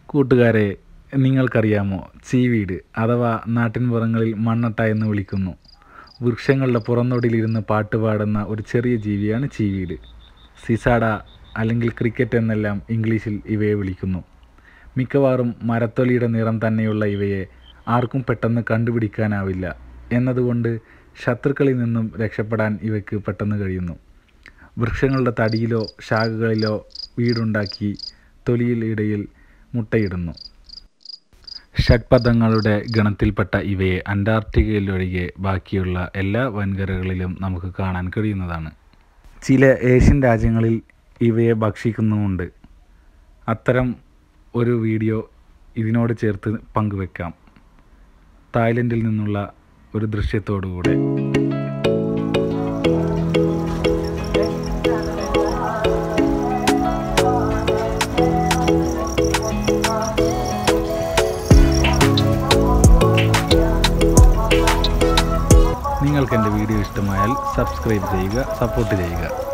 കൂട്ടുകാരെ നിങ്ങൾക്കറിയാമോ ചീവീട് അഥവാ നാട്ടിൻപുറങ്ങളിൽ മണ്ണട്ട എന്ന് വിളിക്കുന്നു വൃക്ഷങ്ങളുടെ പുറന്നൊടിയിലിരുന്ന് പാട്ട് പാടുന്ന ഒരു ചെറിയ ജീവിയാണ് ചീവീട് സിസാഡ അല്ലെങ്കിൽ ക്രിക്കറ്റ് എന്നെല്ലാം ഇംഗ്ലീഷിൽ ഇവയെ വിളിക്കുന്നു മിക്കവാറും മരത്തൊലിയുടെ നിറം തന്നെയുള്ള ഇവയെ ആർക്കും പെട്ടെന്ന് കണ്ടുപിടിക്കാനാവില്ല എന്നതുകൊണ്ട് ശത്രുക്കളിൽ നിന്നും രക്ഷപ്പെടാൻ ഇവയ്ക്ക് പെട്ടെന്ന് കഴിയുന്നു വൃക്ഷങ്ങളുടെ തടിയിലോ ശാഖകളിലോ വീടുണ്ടാക്കി തൊലിയിൽ ഇടയിൽ മുട്ടയിടുന്നു ഷഡ്പദങ്ങളുടെ ഗണത്തിൽപ്പെട്ട ഇവയെ അന്റാർട്ടിക്കയിലൊഴികെ ബാക്കിയുള്ള എല്ലാ വൻകരകളിലും നമുക്ക് കാണാൻ കഴിയുന്നതാണ് ചില ഏഷ്യൻ രാജ്യങ്ങളിൽ ഇവയെ ഭക്ഷിക്കുന്നുമുണ്ട് അത്തരം ഒരു വീഡിയോ ഇതിനോട് ചേർത്ത് പങ്കുവെക്കാം തായ്ലൻഡിൽ നിന്നുള്ള ഒരു ദൃശ്യത്തോടുകൂടെ നിങ്ങൾക്ക് എൻ്റെ വീഡിയോ ഇഷ്ടമായാൽ സബ്സ്ക്രൈബ് ചെയ്യുക സപ്പോർട്ട് ചെയ്യുക